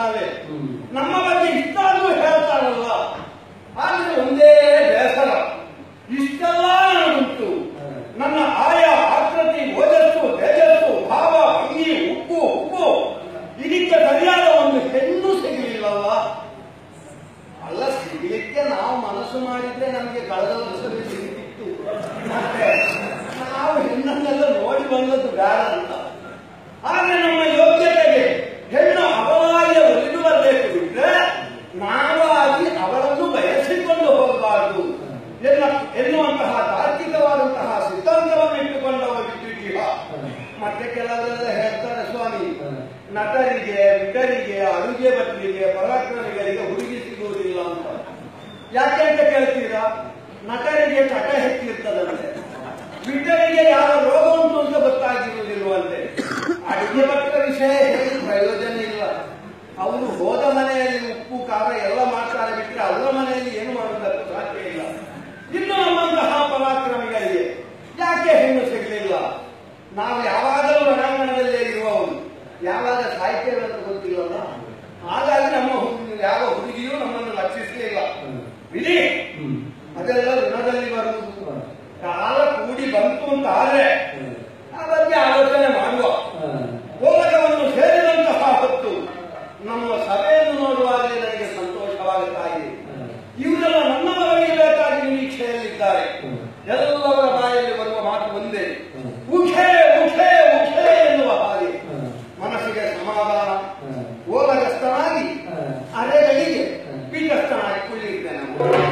ಅಲ್ಲವೇ ನಮ್ಮ ಬಗ್ಗೆ ಇಷ್ಟಾದ್ರೂ ಹೇಳ್ತಾರಲ್ಲ ಆದ್ರೆ ಒಂದೇ ಬೇಸರ ಇಷ್ಟೆಲ್ಲ ನನಗುಂಟು ನನ್ನ ಆಯ ಆಕೃತಿ ಓಜಸ್ಸು ತೇಜಸ್ಸು ಭಾವ ಭಂಗಿ ಉಪ್ಪು ಉಪ್ಪು ಇದಕ್ಕೆ ಸರಿಯಾದ ಒಂದು ಹೆಣ್ಣು ಸಿಗಲಿಲ್ಲಲ್ಲ ಅಲ್ಲ ಸಿಗಲಿಕ್ಕೆ ನಾವು ಮನಸ್ಸು ಮಾಡಿದ್ರೆ ನಮಗೆ ಕಳೆದ ವರ್ಷದಲ್ಲಿ ಸಿಗುತ್ತಿತ್ತು ಮತ್ತೆ ನಾವು ಹೆಣ್ಣನ್ನೆಲ್ಲ ನೋಡಿ ಬಂದದ್ದು ಬೇಡ ಅಂತ ಆದ್ರೆ ನಮ್ಮ ಯೋಗ್ಯತೆಗೆ ಹೆಣ್ಣು ಅವಳಾಗಿ ಒಲಿದು ಬರಬೇಕು ಬಿಟ್ರೆ ನಾವಾಗಿ ಅವಳನ್ನು ಬಯಸಿಕೊಂಡು ಹೋಗಬಾರದು ಎನ್ನ ಎನ್ನುವಂತಹ ತಾರ್ಕಿಕವಾದಂತಹ ಸಿದ್ಧಾಂತವನ್ನು ಇಟ್ಟುಕೊಂಡವ ಬಿಟ್ಟಿದ್ದೀವ ಮತ್ತೆ ಕೆಲವರೆಲ್ಲ ಹೇಳ್ತಾರೆ ಸ್ವಾಮಿ ನಟರಿಗೆ ವಿಟರಿಗೆ ಅಡುಗೆ ಭಟ್ರಿಗೆ ಪರಾಕ್ರಮಿಗಳಿಗೆ ಹುಡುಗಿ ಸಿಗುವುದಿಲ್ಲ ಅಂತ ಯಾಕೆ ಅಂತ ಕೇಳ್ತೀರಾ ನಟರಿಗೆ ಕಟ ಹೆಚ್ಚಿರ್ತದಂತೆ ವಿಟರಿಗೆ ಯಾವ ರೋಗ ಉಂಟು ಅಂತ ಗೊತ್ತಾಗಿರುವುದಿಲ್ವಂತೆ ಅಡುಗೆ ಭಟ್ರ ವಿಷಯ ಹೇಳಿ ಪ್ರಯೋಜನ ಇಲ್ಲ ಅವರು ಹೋದ ಮನೆಯಲ್ಲಿ ಉಪ್ಪು ಖಾರ ಎಲ್ಲ ಮಾಡ್ತಾರೆ ಬಿಟ್ಟರೆ ಅವರ ಮನೆಯಲ್ಲಿ ಏನು ಮಾಡುವುದಕ್ಕೆ ಸಾಧ್ಯ ಇಲ್ಲ ಇನ್ನು ನಮ್ಮಂತಹ ಪರಾಕ್ರಮಿಗಳಿಗೆ ಯಾಕೆ ಹೆಣ್ಣು ಸಿಗಲಿಲ್ಲ ನಾವು ಯಾವಾಗಲೂ ರಣಾಂಗಣದಲ್ಲೇ ಇರುವವರು ಯಾವಾಗ ಸಾಹಿತ್ಯ ಅಂತ ಗೊತ್ತಿಲ್ಲಲ್ಲ ಹಾಗಾಗಿ ನಮ್ಮ ಹುಡುಗಿ ಯಾವ ಹುಡುಗಿಯೂ ನಮ್ಮನ್ನು ರಕ್ಷಿಸಲಿಲ್ಲ ಬಿಡಿ ಅದೆಲ್ಲ ಋಣದಲ್ಲಿ ಬರುವುದು ಕಾಲ ಕೂಡಿ ಬಂತು ಅಂತ ಆದ್ರೆ ಆ ಬಗ್ಗೆ ಆಲೋಚನೆ ಮಾಡುವ ಓಲಗವನ್ನು ಸೇರಿದಂತಹ ಹೊತ್ತು ನಮ್ಮ ಸಭೆಯನ್ನು ನೋಡುವಾಗಲೇ ನನಗೆ ಸಂತೋಷವಾಗುತ್ತಾ ಇದೆ ಇವರೆಲ್ಲ ನನ್ನ ಬರಲಿಗೆ ಬೇಕಾಗಿ ನಿರೀಕ್ಷೆಯಲ್ಲಿದ್ದಾರೆ ಎಲ್ಲವರ ಬಾಯಲ್ಲಿ ಬರುವ ಮಾತು ಒಂದೇ ಉಖೆ ಉಖೆ ಉಖೆ ಎನ್ನುವ ಹಾಗೆ ಮನಸ್ಸಿಗೆ ಸಮಾಧಾನ ಓಲಗಸ್ತನಾಗಿ ಅರೆಗಳಿಗೆ ಪೀಠಸ್ಥನಾಗಿ ಕುಳಿತಿದ್ದೇನೆ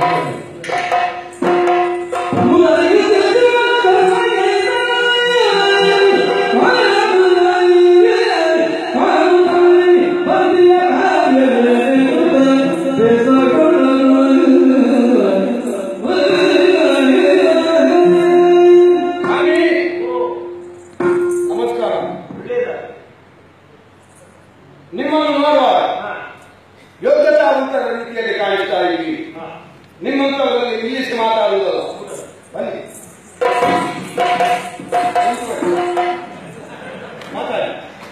ಸ್ವಾಮಿ ನಮಸ್ಕಾರ ನಿಮ್ಮನ್ನು ನೋಡುವಾಗ ಯೋಗ್ಯತಾವಂತರ ರೀತಿಯಲ್ಲಿ ಕಾಣಿಸ್ತಾ ಇದ್ದೀವಿ ನಿಮ್ಮಂತವರಲ್ಲಿ ಇಂಗ್ಲಿಷ್ ಮಾತಾಡುವುದಲ್ಲ ಬನ್ನಿ ಮಾತಾಡಿ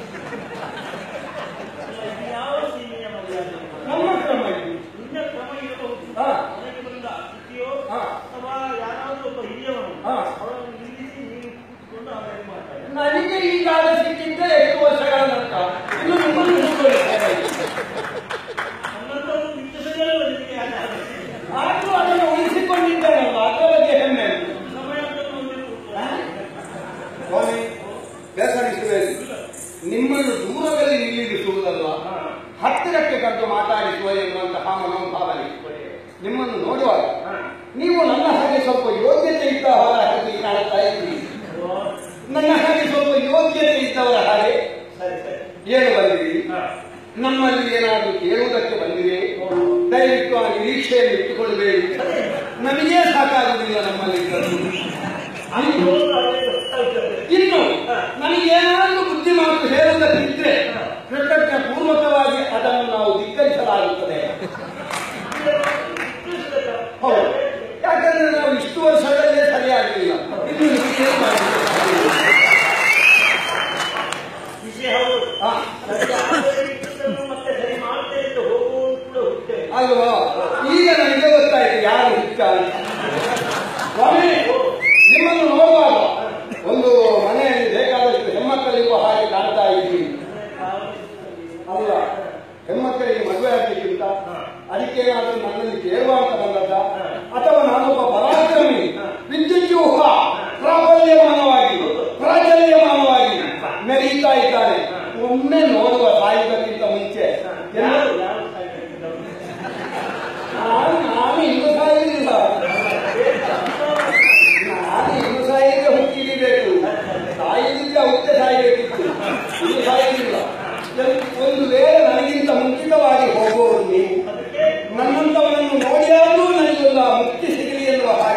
ಯಾವ ಸೀಮೆಯ ಮರ್ಯಾದೆ ನಮ್ಮ ಕ್ರಮ ಇದು ನಿನ್ನ ಕ್ರಮ ಇರಬಹುದು ಹಾ. ಮನೆಗೆ ಬಂದ ಅತಿಥಿಯೋ ಹಾ. ಅಥವಾ ಯಾರಾದರೂ ಒಬ್ಬ ಹಿರಿಯವನು ಹಾ. ಅವರನ್ನು ನಿಲ್ಲಿಸಿ ನೀವು ಕೂತ್ಕೊಂಡು ಆಮೇಲೆ ಮಾತಾಡಿ ನನಗೆ ಈಗಾಗ ಸಿಕ್ಕಿದ್ದೆ ಎಷ್ಟು ವರ್ಷಗಳ ನಂತರ ಇನ್ನು ನಿಮ್ಮನ್ನು ಹಿಡ್ಕೊಳ್ಳುತ್ತೇನೆ. ನನ್ನಂತವರು ನಿಲ್ಲಿಸಲೇ ನಿಮಗೆ ಯಾಕೆ ಆಗುತ್ತೆ? ಆದ್ರೂ ಅದನ್ನು ಉಳಿಸಿಕೊಂಡಿದ್ದೇನಲ್ಲ ಅದರ ಬಗ್ಗೆ ಹೆಮ್ಮೆ ಉಂಟು. ಸಮಯ ಅಂತ ಒಂದಿರುವುದು. ಸ್ವಾಮಿ ಬೇಸರಿಸಬೇಡಿ ನಿಮ್ಮನ್ನು ದೂರದಲ್ಲಿ ನಿಲ್ಲಿಸುವುದಲ್ಲ ಹತ್ತಿರಕ್ಕೆ ಕರೆದು ಮಾತಾಡಿಸುವ ಎನ್ನುವಂತಹ ಮನೋಭಾವನೆ ನಿಮ್ಮನ್ನು ನೋಡುವಾಗ ನೀವು ನನ್ನ ಹಾಗೆ ಸ್ವಲ್ಪ ಯೋಗ್ಯತೆ ಇದ್ದವರ ಹಾಗೆ ಕಾಣ್ತಾ ಇದ್ದೀರಿ ನನ್ನ ಹಾಗೆ ಸ್ವಲ್ಪ ಯೋಗ್ಯತೆ ಇದ್ದವರ ಹಾಗೆ ಸರಿ ಸರಿ ಏನು ಬಂದಿರಿ ಹಾ. ನಮ್ಮಲ್ಲಿ ಏನಾದರೂ ಕೇಳುವುದಕ್ಕೆ ಬಂದಿದೆ ದಯವಿಟ್ಟು ಆ ನಿರೀಕ್ಷೆಯನ್ನು ಇಟ್ಟುಕೊಳ್ಳಬೇಡಿ ನಮಗೇ ಸಾಕಾಗುವುದಿಲ್ಲ ನಮ್ಮಲ್ಲಿ ಇದ್ದದ್ದು. ಅಲ್ಲಿ ಹೋದ್ರೆ ಅವರೇ ಗೊತ್ತಾಗ್ತದೆ. ಇನ್ನು ನನಗೇನಾದರೂ ಬುದ್ಧಿ ಮಾತು ಹೇಳುವುದಕ್ಕಿದ್ರೆ ಕೃತಜ್ಞ ಪೂರ್ವಕವಾಗಿ ಅದನ್ನು ನಾವು ಧಿಕ್ಕರಿಸಲಾಗುತ್ತದೆ ಹೌದು ಯಾಕಂದ್ರೆ ನಾವು ಇಷ್ಟು ವರ್ಷಗಳಲ್ಲೇ ಸರಿಯಾಗಲಿಲ್ಲ ಇನ್ನು ಇದಕ್ಕೆ ಮಾಡಲಿಕ್ಕೆ ವಿಷಯ ಹೌದು ಹಾ, ನನಗೆ ಆಗದೇ ಇದ್ದದ್ದನ್ನು ಮತ್ತೆ ಸರಿ ಮಾಡ್ತೇನೆ ಅಂತ ಹೋಗುವಂತ ಹುಟ್ಟೆ ಅಲ್ವಾ ಈಗ ನನಗೆ ಗೊತ್ತಾಯ್ತು ಯಾರು ಹುಚ್ಚ ಅಂತ ಸ್ವಾಮಿ ನಿಮ್ಮನ್ನು ನೋಡುವಾಗ ಒಂದು ಮನೆಯಲ್ಲಿ ಬೇಕಾದಷ್ಟು ಹೆಣ್ಮಕ್ಕಳಿರುವ ಹಾಗೆ ಕಾಣ್ತಾ ಇದ್ದೀವಿ ಅಲ್ಲ ಹೆಣ್ಮಕ್ಕಳಿಗೆ ಮದುವೆ ಆಗಲಿಕ್ಕಿಂತ ಅದಕ್ಕೇನಾದ್ರೂ ನನ್ನಲ್ಲಿ ಕೇಳುವ ಅಂತ ಬಂದದ್ದ ಅಥವಾ ನಾನೊಬ್ಬ ಪರಾಕ್ರಮಿ ವಿದ್ಯುಜ್ಯೂಹ ಪ್ರಾಬಲ್ಯಮಾನವಾಗಿ ಪ್ರಾಚಲ್ಯಮಾನವಾಗಿ ಮೆರೀತಾ ಇದ್ದಾನೆ ಒಮ್ಮೆ ನೋಡುವ ಸಾಯುವುದಕ್ಕಿಂತ ಮುಂಚೆ ಯಾರು ಯಾರು ಸಾಯ್ಬೇಕಿದ್ದವರು? ನಾನು ನಾನು ಇನ್ನು ಸಾಯುವುದಿಲ್ಲ ನಾನು ಇನ್ನು ಸಾಯಿಗೆ ಹುಟ್ಟಿರಬೇಕು ಸಾಯಿಲಿಲ್ಲ ಹುಟ್ಟೆ ಸಾಯಬೇಕಿತ್ತು ಇನ್ನು ಸಾಯುವುದಿಲ್ಲ ಒಂದು ವೇಳೆ ನನಗಿಂತ ಮುಂಚಿತವಾಗಿ ಹೋಗುವವರು ನೀವು ಅದಕ್ಕೆ ನನ್ನಂತವನನ್ನು ನೋಡಿಯಾದರೂ ನನಗೆಲ್ಲ ಮುಕ್ತಿ ಸಿಗಲಿ ಎನ್ನುವ ಹಾಗೆ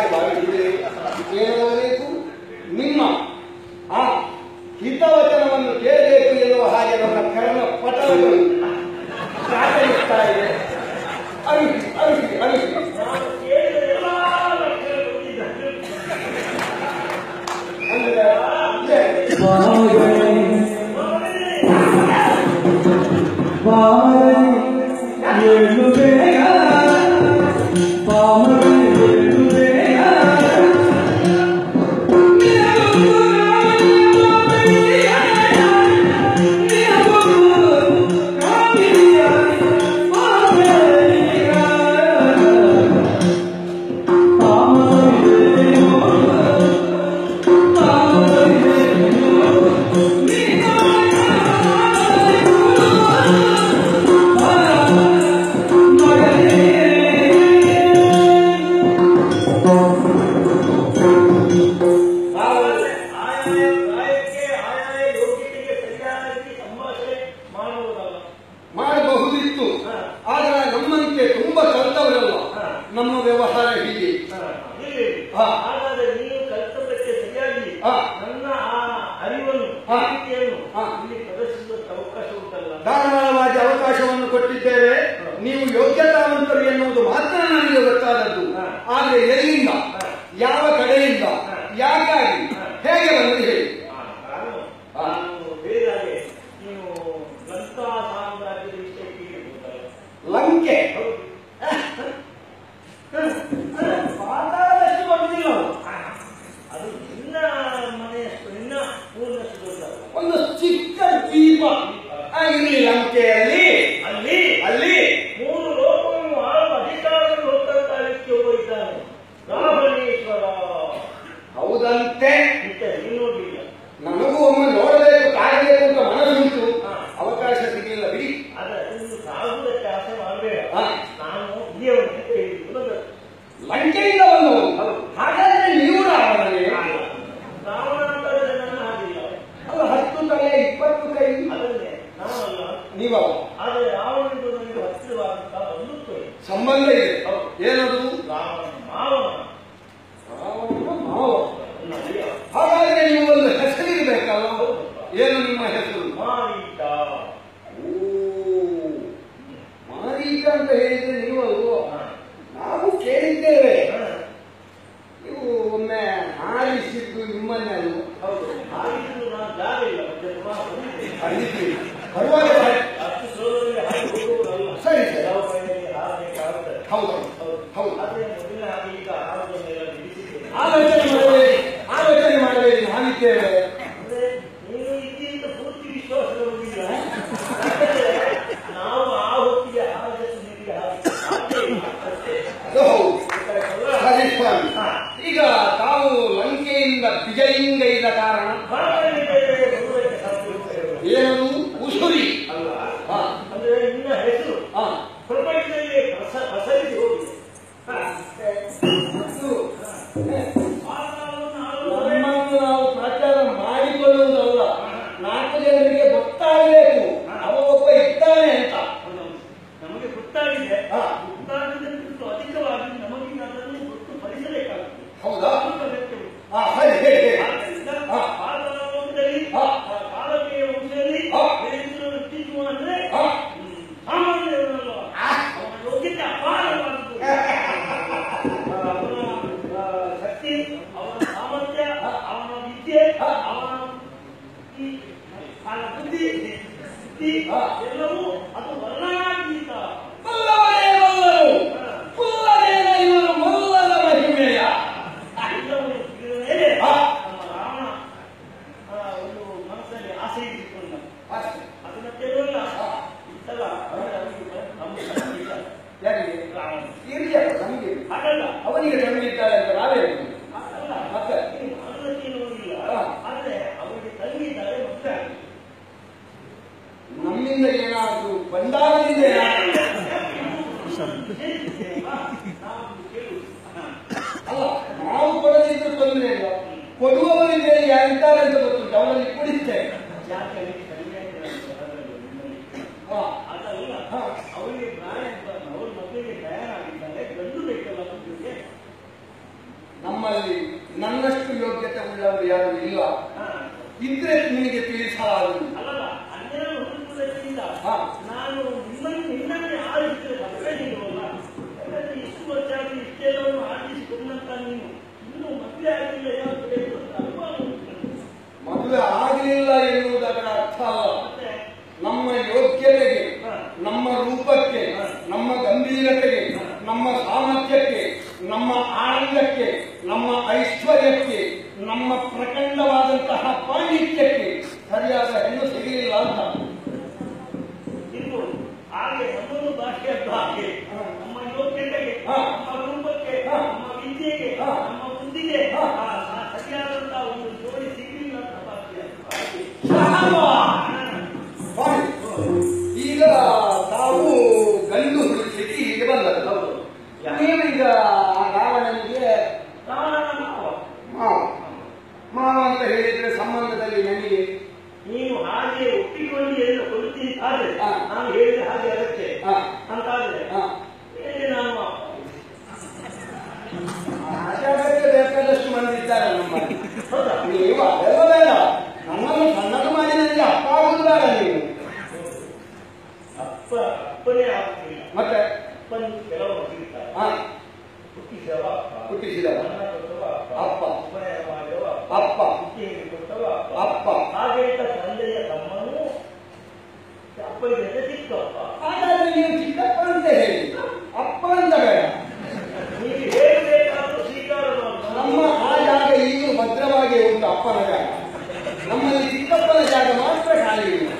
ಆಯಾಯ ಪ್ರಾಯಕ್ಕೆ ಆಯಾಯ ಯೋಗ್ಯತೆಗೆ ಸರಿಯಾಗಿ ಸಂಭಾಷಣೆ ಮಾಡುವುದಲ್ಲ ಮಾಡಬಹುದಿತ್ತು ಆದ್ರೆ ನಮ್ಮಂತೆ ತುಂಬಾ ಕಲ್ತವರಲ್ಲ ನಮ್ಮ ವ್ಯವಹಾರ ಹೀಗೆ ಇಲ್ಲಿ ಹಾ. ಹಾಗಾದ್ರೆ ನೀವು ಕರ್ತವ್ಯಕ್ಕೆ ಸರಿಯಾಗಿ ಹಾ. ನನ್ನ ಆ ಅರಿವನ್ನು ಹಾ. ಮಾಹಿತಿಯನ್ನು ಹಾ. ಇಲ್ಲಿ ಪ್ರದರ್ಶಿಸುವಂತ ಅವಕಾಶ ಉಂಟಲ್ಲ ಧಾರಾಳವಾಗಿ ಅವಕಾಶವನ್ನು ಕೊಟ್ಟಿದ್ದೇವೆ ನೀವು ಯೋಗ್ಯತಾವಂತರು ಎನ್ನುವುದು ಮಾತ್ರ ನನಗೆ ಗೊತ್ತಾದದ್ದು ಹಾ. ಆದ್ರೆ ಎಲ್ಲಿಂದ ಹಾ. ಯಾವ ಕಡೆಯಿಂದ ಹಾ. ಯಾಕಾಗಿ ಹಾ. ಹೇಗೆ ಬಂದು ಹೇಳಿ ಹಾ, ನಾನು ಹಾ. ನಾನು ಹೇಳಿದಾಗೆ ನೀವು ಲಂಕಾ ಸಾಮ್ರಾಜ್ಯದ ವಿಷಯಕ್ಕೆ ಇರಬಹುದಲ್ಲ ಲಂಕೆ ಹೌದು ಮಾತಾಡದಷ್ಟು ಬರುವುದಿಲ್ಲ ಅವರು. ಅದು ನಿನ್ನ ಮನೆಯಷ್ಟು ನಿನ್ನ ಊರಿನಷ್ಟು ದೊಡ್ಡದಲ್ಲ ಒಂದು ಚಿಕ್ಕ ದ್ವೀಪ ಆ, ಇಲ್ಲಿ ಲಂಕೆಯಲ್ಲಿ ಅಲ್ಲಿ ಅಲ್ಲಿ ಮೂರು ಲೋಕವನ್ನು ಆಳುವ ಅಧಿಕಾರವನ್ನು ಹೊತ್ತಂತ ವ್ಯಕ್ತಿ ಒಬ್ಬ ಇದ್ದಾನೆ ರಾಮಣೇಶ್ವರ ಹೌದಂತೆ ಇಂತ ನೀನು ನೋಡ್ಲಿಲ್ಲ ನನಗೂ ಒಮ್ಮೆ ನೋಡಬೇಕು ಕಾಣಬೇಕು ಅಂತ ಮನಸ್ಸುಂಟು ಹಾ. ಅವಕಾಶ ಸಿಗಲಿಲ್ಲ ಬಿಡಿ ಆದ್ರೆ ಇನ್ನು ಸಾಗುವುದಕ್ಕೆ ಆಸೆ ಮಾಡಬೇಡ ಹಾ. ನಾನು ಇಲ್ಲಿಯವರೆಗೆ ಹೇಳಿದ್ದು ಬಂದದ್ದು. ಲಂಕೆಯಿಂದ ಬಂದವರು ಹೌದು. ಹಾಗಾದ್ರೆ ನೀವು ರಾವಣನೇ ರಾವಣಾಂತರದ ನನ್ನ ಹಾಗಿಲ್ಲ ಅಲ್ಲ ಹತ್ತು ತಲೆ ಇಪ್ಪತ್ತು ಕೈ ಅದನ್ನೇ ನಾನಲ್ಲ ನೀವಲ್ಲ ಆದ್ರೆ ರಾವಣನಿಗೂ ನನಗೆ ಹತ್ತಿರವಾದಂತ ಬಂಧುತ್ವ ಇದೆ. ಸಂಬಂಧ ಇದೆ ಹೌದು. ಏನದು ರಾವಣ ಮಾವನ ರಾವಣನ ಮಾವ ನನ್ನ ಅಳಿಯ. ಹಾಗಾದ್ರೆ ನೀವು ಒಂದು ಹೆಸರಿರ್ಬೇಕಲ್ಲ ಏನು ನಿಮ್ಮ ಹೆಸರು ಮಾರೀಚ ಓ ಮಾರೀಚ ಅಂತ ಹೇಳಿದ್ರೆ ನೀವು ಅಲ್ವೋ ಹಾ. ನಾವು ಕೇಳಿದ್ದೇವೆ ಹಾ. ನೀವು ಒಮ್ಮೆ ಹಾರಿಸಿದ್ದು ನಿಮ್ಮನ್ನೇ ಅಲ್ವೋ ಹೌದು ಹಾಗಿದ್ದು ನಾನು ಜಾಗ ಇಲ್ಲ ಮತ್ತೆ ಪುನಃ ಬಂದಿದ್ದೆ. ಖಂಡಿತೀವಿ ಬರುವಾಗ ಸರಿ. ಅಷ್ಟು ಸುಲಭದಲ್ಲಿ ಹಾಗೆ ಹೋಗುವುದಲ್ಲ. ಸರಿ, ಸರಿ. ಯಾವ ಕೈಯಲ್ಲಿ ಹಾರಲಿಕ್ಕೆ ಆಗುತ್ತದೆ. ಹೌದು ಹೌದು. ಹೌದು ಆದ್ರೆ ಮೊದಲಿನ ಹಾಗೆ ಈಗ ಆರೋಗ್ಯ ಮೇಲೆ ನಿಲ್ಲಿಸಿದ್ದೇನೆ. ಆಲೋಚನೆ ಮಾಡಬೇಡಿ ಆಲೋಚನೆ ಮಾಡಬೇಡಿ ನಾವಿದ್ದೇವೆ ಅಂದ್ರೆ ನೀವು ಇದರಿಂದ ಪೂರ್ತಿ ವಿಶ್ವಾಸವಿಲ್ಲ ಯಾಕಂದ್ರೆ ನಾವು ಆ ಹೊತ್ತಿಗೆ ಆರೋಗ್ಯಕ್ಕೆ ನೀರಿಗೆ ಹಾಕಿ ಸಾಧ್ಯ ಇಲ್ಲ. ಅಷ್ಟೇ. ಅದು ಹೌದು ಗೊತ್ತಾಯ್ತಲ್ಲ? ಸರಿ ಸ್ವಾಮಿ ಹಾ. ಈಗ ತಾವು ಲಂಕೆಯಿಂದ ವಿಜಯಿಂದ ಕಾರಣ ಭಾರತಕ್ಕೆ ಬರುವುದಕ್ಕೆ ಸಾಧ್ಯವಿಲ್ಲ. ಏನದು ಉಸುರಿ ಅಲ್ಲ ಹಾ. ಅಂದ್ರೆ ನಿನ್ನ ಹೆಸರು ಹಾ. ಪ್ರಪಂಚದಲ್ಲಿ ಪ್ರಸ- ಪ್ರಸರಿಸಿ ಹೋಗಿದೆ ಹಾ. ಅದು ಭಾರತವನ್ನು ಆಳುವವರೇ ನಮ್ಮನ್ನು ನಾವು ಪ್ರಚಾರ ಮಾಡಿಕೊಳ್ಳುವುದಲ್ಲ ನಾಲ್ಕು ಜನರಿಗೆ ಗೊತ್ತಾಗಬೇಕು ಅವ ಒಬ್ಬ ಇದ್ದಾನೆ ಅಂತ ನಮಗೆ ಗೊತ್ತಾಗಿದೆ ಹಾ. ಗೊತ್ತಾಗದಕ್ಕಿಂತ ಅಧಿಕವಾಗಿ ನಮಗೆ ಅದನ್ನು ಗೊತ್ತು ಭರಿಸಬೇಕಾಗುತ್ತದೆ ಹೌದಾ ಸ್ವಲ್ಪ ಅಗತ್ಯವಿದೆ. ಹಾ ಹೇಳಿ ಹೇಳಿ ಹೇಳಿ ಆದ್ದರಿಂದ ಹಾ. ಭಾರತದ ಲೋಕದಲ್ಲಿ ಹಾ. ಆ ಕಾಲಕೀಯ ವಂಶದಲ್ಲಿ ಹಾ. ಬೇರೆಯವರನ್ನು ಟೀಚುವ ಅಂದ್ರೆ ಹಾ. ಹ್ಮ್, ಸಾಮಾನ್ಯರಲ್ಲ ಆ. ಅವನ ಯೋಗ್ಯತೆ ಅಪಾರವಾದದ್ದು ಅವನ ಆ, ಶಕ್ತಿ ಅವನ ಸಾಮರ್ಥ್ಯ ಅವನ ವಿದ್ಯೆ ಅವನ ಈ ಅವನ ಬುದ್ಧಿ ಬುದ್ಧಿ ಹಾ. ಎಲ್ಲವೂ ಅದು ವರ್ಣಾತೀತ ಬಲ್ಲವರೇ ಬಲ್ಲರು ಕುಲ್ಲದೇನ ಇವರು ಮಲ್ಲದ ಮಹಿಮೆಯ ಎಲ್ಲವೂ ಇದರ ಮೇಲೆ ಹಾ. ನಮ್ಮ ರಾವಣ ಆ, ಒಂದು ಮನಸ್ಸಲ್ಲಿ ಆಸೆ ಇಟ್ಟುಕೊಂಡ ಅಷ್ಟೇ. ಅದು ಮತ್ತೇನಲ್ಲ ಇತ್ತಲ್ಲ ಅಂದ್ರೆ ಅವನಿಗೆ ನಮ್ಮ ಶಕ್ತಿ ಇಲ್ಲ. ಯಾರಿಗೆ ರಾವಣ ಇರ್ಲಿಯಪ್ಪ ನಮಗೆ ಹಾಗಲ್ಲ ಅವನಿಗೆ ತಂದಿದ್ದಾರೆ ಅಂತ ನಾವೇ ಹೇಳ್ತೀವಿ. ಹಾಗಲ್ಲ ಮತ್ತೆ? ಈ ಮಾನವತೆಯನ್ನು ಇಲ್ಲ ಹಾ. ಆದ್ರೆ ಅವರಿಗೆ ತಂಗಿದ್ದಾರೆ ಮತ್ತೆ ನಮ್ಮಿಂದ ಏನಾದ್ರು ಬಂದಾಗದಿಂದ ಏನಾದ್ರು ಅಲ್ಲ ನಾವು ಕೊಡದಿದ್ರು ತೊಂದರೆ ಇಲ್ಲ ಕೊಡುವವರಿಗೆ ಯಾರಿದ್ದಾರೆ ಅಂತ ಗೊತ್ತುಂಟು ಅವರಲ್ಲಿ ಕುಡಿಸ್ತೇವೆ ಹಾ. ಅದಲ್ಲ ಹಾ. ಅವರಿಗೆ ಪ್ರಾಯ ಅವ್ರ ಮಕ್ಕಳಿಗೆ ತಯಾರಾಗಿದ್ದಾರೆ ಗಂಡು ಬೇಕಲ್ಲ ಮಕ್ಕಳಿಗೆ ನಮ್ಮಲ್ಲಿ ನನ್ನಷ್ಟು ಯೋಗ್ಯತೆ ಉಳ್ಳವರು ಯಾರು ಇಲ್ಲ ಹಾ. ಇದ್ರೆ ನಿನಗೆ ತಿಳಿಸಲಾಗದು ಅಲ್ಲಲ್ಲ ಅನ್ಯರನ್ನು ಹುಡುಕುವುದಕ್ಕಿಂತ ಹಾ. ನಾನು ನಿಮ್ಮನ್ನು ನಿನ್ನನ್ನೇ ಆರಿಸಿದ್ರೆ ಮದುವೆ ನೀಡುವಲ್ಲ ಯಾಕಂದ್ರೆ ಇಷ್ಟು ವರ್ಷ ಆಗಿ ಇಷ್ಟೆಲ್ಲವನ್ನು ಆರಿಸಿಕೊಂಡಂತ ನೀನು ಇನ್ನೂ ಮದುವೆ ಆಗಿಲ್ಲ ಯಾವುದು ಬೇಕು ಅಂತ ಅನುಭವ ಉಂಟು. ಮದುವೆ ಆಗಲಿಲ್ಲ ಎನ್ನುವುದರ ಅರ್ಥ ಅಲ್ಲ ಮತ್ತೆ ನಮ್ಮ ಯೋಗ್ಯತೆಗೆ ಹಾ. ನಮ್ಮ ರೂಪ ರೂಪಕ್ಕೆ ನಮ್ಮ ಗಂಭೀರತೆಗೆ ನಮ್ಮ ಸಾಮರ್ಥ್ಯಕ್ಕೆ ನಮ್ಮ ಆನಂದಕ್ಕೆ ನಮ್ಮ ಐಶ್ವರ್ಯಕ್ಕೆ ನಮ್ಮ ಪ್ರಖಂಡವಾದಂತಹ ಪಾಂಡಿತ್ಯಕ್ಕೆ ಸರಿಯಾದ ಹೆಣ್ಣು ಸಿಗಲಿಲ್ಲ ಅಂತ ಇನ್ನು ಹಾಗೆ ನಮ್ಮೊಂದು ಭಾಷೆಯದ್ದು ಹಾಗೆ ನಮ್ಮ ಯೋಗ್ಯತೆಗೆ ಹಾ. ನಮ್ಮ ರೂಪಕ್ಕೆ ಹಾ. ನಮ್ಮ ವಿದ್ಯೆಗೆ ಹಾ. ನಮ್ಮ ಬುದ್ಧಿಗೆ ಹಾ. ಆ, ಆ ಸರಿಯಾದಂತಹ ಒಂದು ಜೋಡಿ ಸಿಗಲಿಲ್ಲ ಅಂತ ಭಾಷೆ ಹಾಗೆ. ಸ್ವಾಮಿ, ಈಗ ತಾವು ಗಂಡು ಹುಡುಕಿ ಹೀಗೆ ಬಂದದ್ದು ನೀವೀಗ ಆ ರಾವಣನಿಗೆ ರಾವಣನ ಮಾವ. ಮಾವ ಮಾವ ಅಂತ ಹೇಳಿದ್ರೆ ಸಂಬಂಧದಲ್ಲಿ ನನಗೆ ನೀನು ಹಾಗೆ ಒಪ್ಪಿಕೊಂಡು ಎಲ್ಲ ಕೊಡುತ್ತೀನಿ ಆದ್ರೆ ಹಾ. ನಾನು ಹೇಳಿದ ಹಾಗೆ ಅದಕ್ಕೆ ಹಾ. ಅಂತಾದ್ರೆ ಹಾ. ಹೇಳಿ ನಾನು ಮಾವ. ಆಚಾರಕ್ಕೆ ಬೇಕಾದಷ್ಟು ಮಂದಿ ಇದ್ದಾರೆ ನಮ್ಮಲ್ಲಿ ಹೌದಾ ನೀವು ಅದೆಲ್ಲ ಬೇಡ ನನ್ನನ್ನು ಸಣ್ಣದು ಮಾಡಿ ನನಗೆ ಅಪ್ಪ ಆಗುದು ಬೇಡ ನೀವು ಅಪ್ಪ ಅಪ್ಪನೇ ಆಗುತ್ತಿಲ್ಲ ಮತ್ತೆ ಅಪ್ಪನ ಕೆಲವು ಮಕ್ಕಳಿರ್ತಾರೆ ಹಾ ಹುಟ್ಟಿಸವ ಅಪ್ಪ ಹುಟ್ಟಿಸಿದವ ಅನ್ನ ಕೊಟ್ಟವ ಅಪ್ಪ ಅಪ್ಪ. ಉಪನಯನ ಮಾಡಿದವ ಅಪ್ಪ ಅಪ್ಪ ಬುದ್ಧಿಯನ್ನು ಕೊಟ್ಟವ ಅಪ್ಪ ಅಪ್ಪ ಹಾಗೆ ಅಂತ ತಂದೆಯ ತಮ್ಮನು ಅಪ್ಪನಿಗೆ ಸಿಕ್ಕಪ್ಪ ಹಾಗಾದ್ರೆ ನೀವು ಚಿಕ್ಕಪ್ಪ ಅಂತ ಹೇಳಿ ಅಪ್ಪ ಅಂತ ಬೇಡ ನೀವು ಹೇಳಬೇಕಾದ್ರೂ ಸ್ವೀಕಾರ ನಮ್ಮ ಮಾಡುವ ಆ ಜಾಗ ಈಗಲೂ ಭದ್ರವಾಗಿ ಉಂಟು ಅಪ್ಪನ ಜಾಗ ನಮ್ಮಲ್ಲಿ ಚಿಕ್ಕಪ್ಪನ ಜಾಗ ಮಾತ್ರ ಖಾಲಿ ಇಲ್ಲ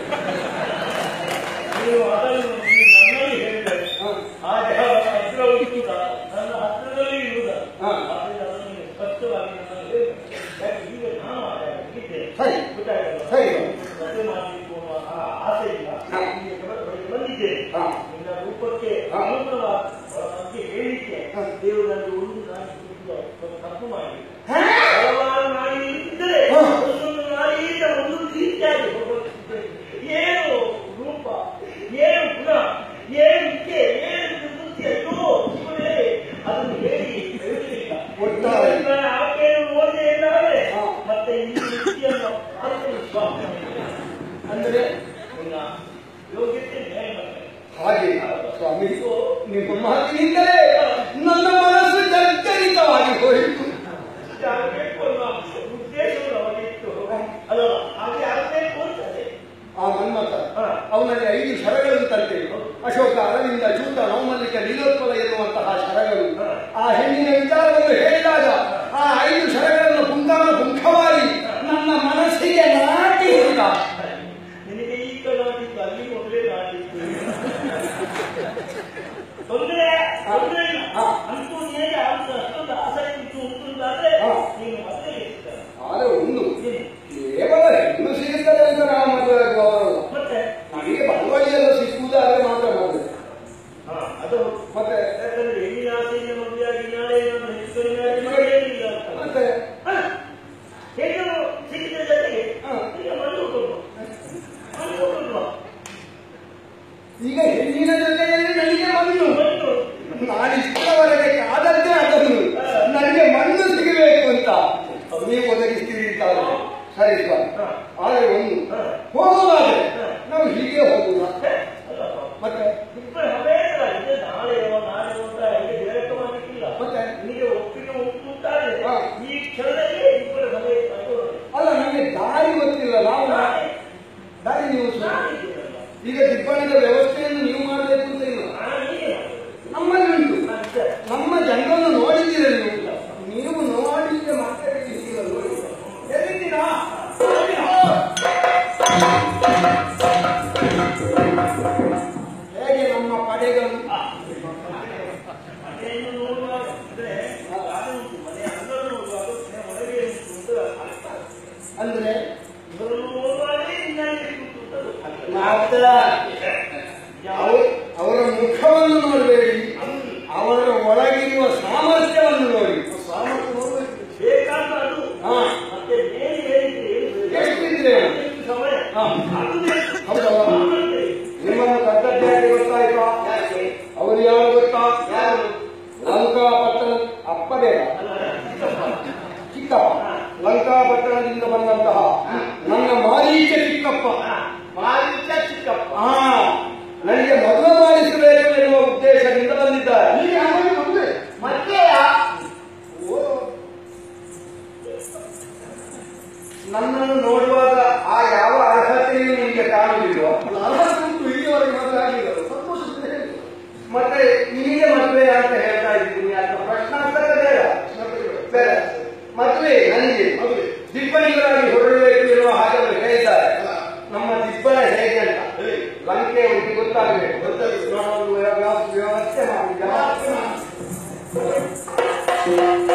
ನೀವು ಅದನ್ನು ನೀವು ನನ್ನಲ್ಲಿ ಹೇಳಬೇಕು ಹಾ. ಆ ಜಾಗ ಹತ್ತಿರ ಉಂಟುದ ನನ್ನ ಹತ್ತಿರದಲ್ಲಿ ಇರುವುದ ಹಾ. ಆದರೆ ಅದನ್ನು ನೀವು ಸ್ಪಷ್ಟವಾಗಿ ನನ್ನಲ್ಲಿ ಹೇಳಬೇಕು ಯಾಕೆ ಈಗ ನಾನು ಆ ಜಾಗಕ್ಕೆ ಇದ್ದೇನೆ ಸರಿ. ಗೊತ್ತಾಗಲ್ಲ ಸರಿ. ಮದುವೆ ಮಾಡಲಿಕ್ಕೆ ಅನ್ನುವ ಆ ಆಸೆ ಇಲ್ಲ ಹಾ. ಈಗ ಹೊರಗೆ ಬಂದಿದ್ದೇನೆ ಹಾ. ನಿನ್ನ ರೂಪಕ್ಕೆ ಹಾ. ಅನುಗುಣವಾದ ಬಗ್ಗೆ ಹೇಳಿಕೆ ಹಾ. ದೇವರು ನನಗೆ ಒಂದು ನಾಯಿ ಕೊಟ್ಟಿದ್ದು ಒಂದು ತಪ್ಪು ಮಾಡಿ ಹಾ? ಹಲವಾರು ನಾಯಿ ಇದ್ದರೆ ಹಾ. ಒಂದೊಂದು ನಾಯಿಯಿಂದ ಒಂದೊಂದು ರೀತಿಯಾಗಿ ಭಗವಂತ ಏನು ರೂಪ ಏನು ಗುಣ ಏನು ವಿದ್ಯೆ ಏನು ವಿಭೂತಿ ಅಯ್ಯೋ ಶಿವನೇ ಅದನ್ನು ಹೇಳಿ ಹೇಳಲಿಲ್ಲ ಒಟ್ಟಾರೆ. ಆಕೆಯನ್ನು ನೋಡಿದೆ ಎಂದಾದರೆ ಹಾ. ಮತ್ತೆ ಈ ರೀತಿಯನ್ನು ಆತ್ಮವಿಶ್ವಾಸ ಅಂದ್ರೆ ನಿನ್ನ ಯೋಗ್ಯತೆ ಮೇಲೆ ಬರ್ತದೆ. ಹಾಗೆ ಸ್ವಾಮಿ ನಿಮ್ಮ ಮಾತಿನಿಂದಲೇ ನನ್ನ ಮನಸ್ಸು ಜರ್ಜರಿತವಾಗಿ ಹೋಯಿತು ಆಗಬೇಕು ಅನ್ನೋ ಉದ್ದೇಶವು ನಮಗಿತ್ತು ಅಲ್ಲ ಹಾಗೆ ಆಗಬೇಕು ಅಂತದೆ ಆ ಮನ್ಮಥ ಹಾ. ಅವನಲ್ಲಿ ಐದು ಶರಗಳನ್ನು ತರ್ತೇವೆ ಅಶೋಕ ಅರವಿಂದ ಚೂತ ನವಮಲ್ಲಿಕ ನೀಲೋತ್ಪಲ ಎನ್ನುವಂತಹ ಶರಗಳು ಆ ಹೆಣ್ಣಿನ ವಿಚಾರವನ್ನು ಹೇಳಿದಾಗ ಆ ಐದು ಶರಗಳನ್ನು ಪುಂಖಾನ ಪುಂಖವಾಗಿ ನನ್ನ ಮನಸ್ಸಿಗೆ ನಾಟಿಸಿದ ನಿನಗೆ ಈಗ ನಾಟಿದ್ದು ಅಲ್ಲಿ ಮೊದಲೇ ನಾಟಿತ್ತು ತೊಂದರೆ ತೊಂದರೆ ಇಲ್ಲ ಹಾ. ಅಂತೂ ಹೇಗೆ ಅಂತ ಅಷ್ಟೊಂದು ಆಸಕ್ತಿ ಉಂಟು ಉಂಟುಂದಾದ್ರೆ ಹಾ. ನೀನು ಮೊದಲೇ ಇರ್ತಾರೆ ಆದರೆ ಒಂದು ಕೇವಲ ಹೆಣ್ಣು ಸಿಗುತ್ತದೆ ಅಂತ ನಾವು ಮದುವೆ ಆಗುವವರಲ್ಲ. ಮತ್ತೆ ನಮಗೆ ಬಡವಳಿಯೆಲ್ಲ ಸಿಕ್ಕುವುದಾದ್ರೆ ಮಾತ್ರ ಮದುವೆ ಹಾ, ಅದು ಮತ್ತೆ ಯಾಕಂದ್ರೆ ಹೆಣ್ಣಿನ ಆಸೆಯಿಂದ ಮದುವೆಯಾಗಿ ನಾಳೆ ನಾನು ಹೆಚ್ಚು ಕಡಿಮೆ ಆಗಿ ಮದುವೆಯಾಗಿಲ್ಲ ಅಂತ ಮತ್ತೆ ಹಾ. ಹೆಣ್ಣು ಸಿಕ್ಕಿದ ಜೊತೆಗೆ ಹಾ. ಈಗ ಮಣ್ಣು ಕೊಡುವ ಮಣ್ಣು ಕೊಡುವ ಈಗ ಹೆಣ್ಣಿನ ಜೊತೆಯಲ್ಲಿ ನನಗೆ ಮಣ್ಣು ಮಣ್ಣು ನಾನು ಇಷ್ಟರವರೆಗೆ ಕಾದದ್ದೇ ಅದನ್ನು ನನಗೆ ಮಣ್ಣು ಸಿಗಬೇಕು ಅಂತ ನೀವು ಒದಗಿಸ್ತೀರಿ ಅಂತಾರೆ ಸರಿ ಸರ್ ಆದರೆ ಒಂದು ಹೋಗುವುದಾದ್ರೆ ನಾವು ಹೀಗೆ ಹೋಗುದ ಅಲ್ಲಪ್ಪ ಮತ್ತೆ ಇಬ್ಬರು ಹಮೇತರ ಇದೆ ನಾಳೆಯೋ ನಾಳೆಯೋ ಅಂತ ಹೀಗೆ ಡೈರೆಕ್ಟ್ ಮಾಡಲಿಕ್ಕಿಲ್ಲ ಮತ್ತೆ? ನಿಮಗೆ ಒಪ್ಪಿಗೆ ಉಂಟಾದ್ರೆ ಹಾ. ಈ ಕ್ಷಣದಲ್ಲಿ ಇಬ್ಬರು ಹಮೇತರ ಅಲ್ಲ ನನಗೆ ದಾರಿ ಗೊತ್ತಿಲ್ಲ ನಾವು ದಾರಿ ನೀವು ಸ- ಈಗ ದಿಬ್ಬಣದ ವ್ಯವಸ್ಥೆಯನ್ನು ನೀವು ಮಾಡಬೇಕು ಅಂತ ಇಲ್ಲ ನಮ್ಮಲ್ಲಿ ಉಂಟು ನಮ್ಮ ಜನರನ್ನು ನೋಡಿದ್ದೀರ ನೀವು ನೀವು ನೋಡಿದ್ರೆ ಮಾತಾಡಿದ್ದೀರ ನೋಡಿ ಎಲ್ಲಿದ್ದೀರಾ ಅಲ್ಲಿ ಹೋ. ಹೇಗೆ ನಮ್ಮ ಪಡೆಗಳು ಮನೆಯನ್ನು ನೋಡುವಾಗ ಅಂದ್ರೆ ಅದು ಉಂಟು ಮನೆ ಅಂಗಳ ನೋಡುವಾಗ ಮನೆ ಒಳಗೆ ಉಂಟು ಅಂತ ಅರ್ಥ ಅಂದ್ರೆ ಇವರನ್ನು ನೋಡುವಾಗಲೇ ನಿನ್ನಲ್ಲಿ ಉಂಟು ಅಂತ ಗೊತ್ತಾಗ್ತದೆ. ಮಾತ್ರ ಅವ- ಅವರ ಮುಖವನ್ನು ನೋಡಬೇಡಿ ಅವರ ಒಳಗಿರುವ ಸಾಮರ್ಥ್ಯವನ್ನು ನೋಡಿ ಸಾಮರ್ಥ್ಯ ನೋಡಬೇಕು ಬೇಕಾದ ಅದು ಹಾ. ಮತ್ತೆ ಮೇಲೆ ಹೇಳಿದ್ರೆ ಏನು ಪ್ರಯೋಜನ? ಎಷ್ಟಿದ್ರೆ ಎಷ್ಟು ಸಮಯ ಹಾ. ಅದು ಬೇಕು. ಹೌದಲ್ವಾ? ಆಮೇಲೆ ನಿಮ್ಮನ್ನು ಕದ್ದದ್ದಾಗಿ ಗೊತ್ತಾಯ್ತಾ ಯಾಕೆ? ಅವರು ಯಾರು ಗೊತ್ತಾ ಯಾರು? ಲಂಕಾಪಟ್ಟಣ ಅಪ್ಪ ಬೇಡ ಅಲ್ಲ, ಚಿಕ್ಕಪ್ಪ. ಚಿಕ್ಕಪ್ಪ ಲಂಕಾಪಟ್ಟಣದಿಂದ ಬಂದಂತಹ ನನ್ನ ಮಾರೀಚ ಚಿಕ್ಕಪ್ಪ ಮಾರೀಚ ಚಿಕ್ಕಪ್ಪ ಹಾ ನನಗೆ ಮದುವೆ ಮಾಡಿಸಬೇಕು ಎನ್ನುವ ಉದ್ದೇಶದಿಂದ ಬಂದಿದ್ದಾರೆ ಮತ್ತೆಯ ಓ. ನನ್ನನ್ನು ನೋಡುವಾಗ ಆ ಯಾವ ಅರ್ಹತೆಯೂ ನಿಮಗೆ ಕಾಣುವುದಿಲ್ಲ ಅರ್ಹತೆ ಉಂಟು ಇಲ್ಲಿವರೆಗೆ ಮದುವೆ ಆಗಿಲ್ಲ ಸಂತೋಷದಿಂದ ಹೇಳಿ ಮತ್ತೆ ನಿಮಗೆ ಮದುವೆ ಅಂತ ಹೇಳ್ತಾ ಇದ್ದೀನಿ ಅಂತ ಪ್ರಶ್ನಾರ್ಥಕ ಬೇಡ ಬೇಡ ಮದುವೆ ನನಗೆ ಮದುವೆ. ದಿಬ್ಬಣಿಗಳಾಗಿ ಹೊರಡಬೇಕು ಎನ್ನುವ ಹಾಗೆ ಅವರು ಹೇಳಿದ್ದಾರೆ ಹಾ. ನಮ್ಮ ದಿಬ್ಬಣ ಹೇಗೆ ಅಂತ ಹೇಳಿ. ಲಂಕೆ ಅವರಿಗೆ ಗೊತ್ತಾಗಬೇಕು ಗೊತ್ತಾಗಬೇಕು. ನಾವು ವ್ಯವಸ್ಥೆ ಮಾಡಿ ವ್ಯವಸ್ಥೆ ಮಾಡಿ ಹಾ.